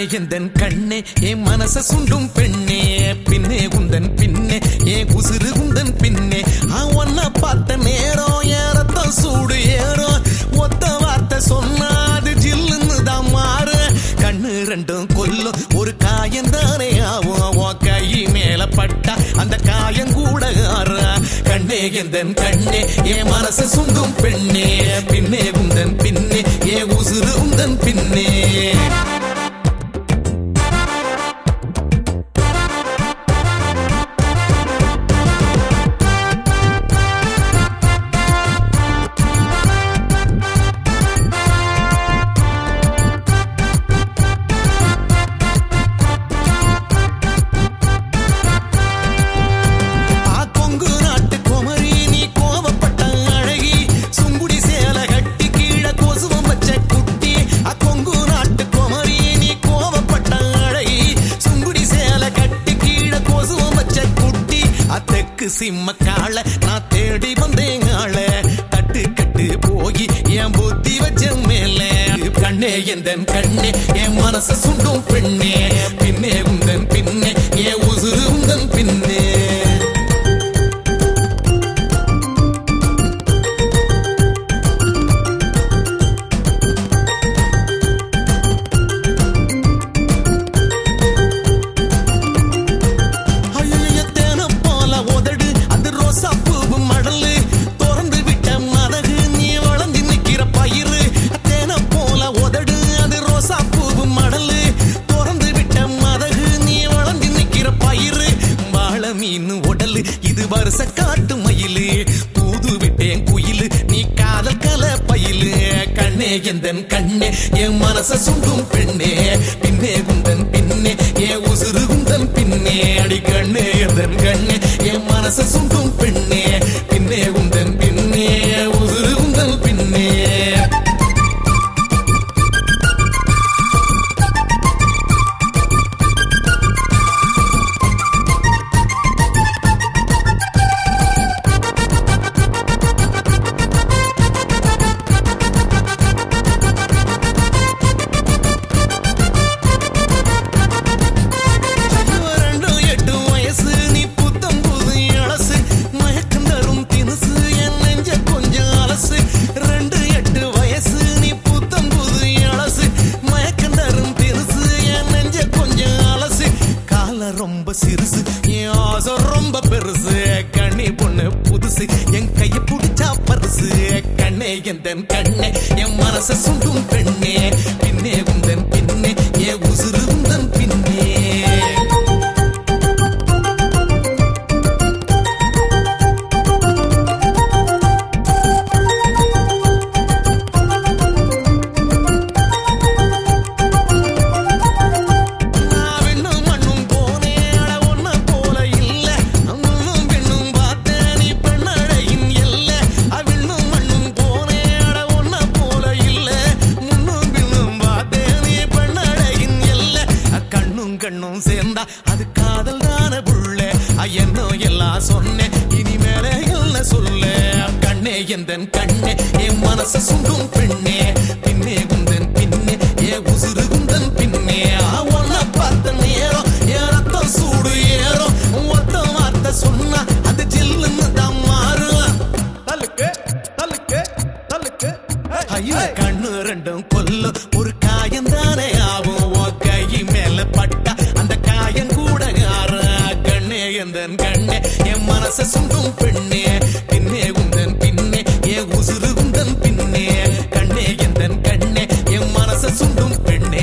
எந்தன் கண்ணே என் மனச சுண்டும் பெண்ணே பின்னே உந்தன் பின்னே என் உசுறு உந்தன் பின்னே ஒன்ன பார்த்த நேரம் என் ரத்தம் சூடு ஏறும் ஒத்த வார்த்தை சொன்னா அது ஜில்லுன்னு தான் மாறு கண்ணு ரெண்டும் கொல்லும் ஒரு காயம் தானே ஆகும் உன் கை மேல பட்டா அந்த காயம் கூட ஆறு கண்ணே எந்தன் கண்ணே என் மனச சுண்டும் பெண்ணே பின்னே உந்தன் பின்னே என் உசுறு உந்தன் பின்னே ஆ கொங்கு நாட்டு குமரி நீ கோவப்பட்ட அழகி சுங்குடி சேலை கட்டி கீழே கொசுவம் வச்ச குட்டி ஆ கொங்கு நாட்டு குமரி நீ கோவப்பட்ட அழகி சுங்குடி சேலை கட்டி கீழே கொசுவம் வச்ச குட்டி ஆ தெற்கு சிம்ம காள நான் தேடி வந்தேன் ஆள தட்டு கட்டு போய் என் புத்தி வச்ச மேல கண்ணே எந்தன் கண்ணே என் மனச சுண்டும் பெண்ணே பின்னே உந்தன் பின்னே என் உசுறு உந்தன் பின்னே ஐயைய தேனம் போல உதடு அது ரோசா பூவு மடலு திறந்து விட்ட மதகு நீ வளர்ந்து நிக்கிற பயிறு தேனம் போல உதடு அது ரோசா பூவு மடலு திறந்து விட்ட மதகு நீ வளர்ந்து நிக்கிற பயிறு வாழ மீன் உடலு இது வருஷ காட்டு மயிலு தூது விட்டேன் குயிலு நீ காதல் கல பயிலு கண்ணே எந்தன் கண்ணே என் மனச சுண்டும் பெண்ணே பின்னே குந்தன் பின்னே என் உசுறு குந்தன் பின்னே அடி கண்ணே எந்தன் கண்ணே என் மனச சுண்டும் பெண்ணே பின்னே குந்தன் பின்னே உசுறு குந்தன் பின்னே ரெண்டு எட்டு வயசு நீ புத்தம் புது இளசு மயக்கம் தரும் தினுசு என் நெஞ்ச கொஞ்சம் அலசு ரெண்டு எட்டு வயசு நீ புத்தம் புது இளசு மயக்கம் தரும் தினுசு என் நெஞ்ச கொஞ்சம் அலசு கால ரொம்ப சிறுசு என் ஆசை ரொம்ப பெருசு கண்ணி பொண்ணு புதுசு என் கைய புடிச்சா பரிசு கண்ணே எந்தன் கண்ணே என் மனச சுண்டும் பெண்ணே பின்னே உந்தன் பின்னே என் உசுறு உந்தன் பின்னே நான் விண்ணும் மண்ணும் போனேன் அட ஒன்ன போல இல்ல முன்னும் பின்னும் பார்த்தேன் நீ பெண்ணழகின் எல்ல அவிண்ணும் மண்ணும் போனேன் அட ஒன்ன போல இல்ல முன்னும் பின்னும் பார்த்தேன் நீ பெண்ணழகின் எல்ல கண்ணும் கண்ணும் சேர்ந்தா அது காதல் தான புள்ள என்னோ எல்லாம் சொன்னேன் இனிமேல என்ன சொல்ல கண்ணே எந்தன் கண்ணே என் மனச சுண்டும் பெண்ணே பின்னே குந்தன் பின்னே ஏ உசுறு குந்தன் பின்னே ஆ, உன்னை பார்த்த நேரம் என் ரத்தம் சூடு ஏறும் ஒத்த வார்த்தை சொன்னா அது ஜில்லுன்னு தான் மாறும் தலுக்கு தலுக்கு தலுக்கு ஏய், ஐயோ ஏய். கண்ணு ரெண்டும் கொல்லும் ஒரு காயம் தானே ஆகும் உன் கை மேல பட்டா அந்த காயம் கூட ஆறு கண்ணே எந்தன் கண்ணே என் மனச சுண்டும் பெண்ணே பின்னே உந்தன் பின்னே என் உசுறு உந்தன் பின்னே கண்ணே எந்தன் கண்ணே என் மனச சுண்டும் பெண்ணே